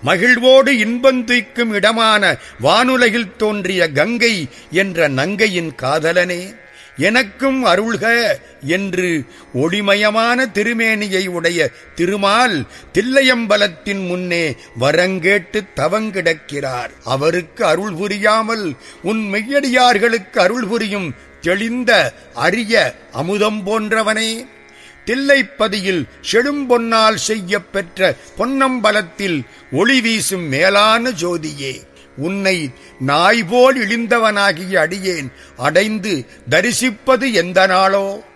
மகிழ்வோடு இன்பந்துய்க்கும் இடமான வானுலகில் தோன்றிய கங்கை என்ற நங்கையின் காதலனே எனக்கும் அருள்க என்று ஒளிமயமான திருமேனியை உடைய திருமால் தில்லையம்பலத்தின் முன்னே வரங்கேட்டு தவங்கிடக்கிறார் அவருக்கு அருள் புரியாமல் உன் மெய்யடியார்களுக்கு அருள் புரியும் தெளிந்த அரிய அமுதம் போன்றவனே தில்லைப்பதியில் செழும்பொன்னால் செய்யப் பெற்ற பொன்னம்பலத்தில் ஒளி வீசும் மேலான ஜோதியே உன்னை நாய் போல் இழிந்தவனாகிய அடியேன் அடைந்து தரிசிப்பது எந்த நாளோ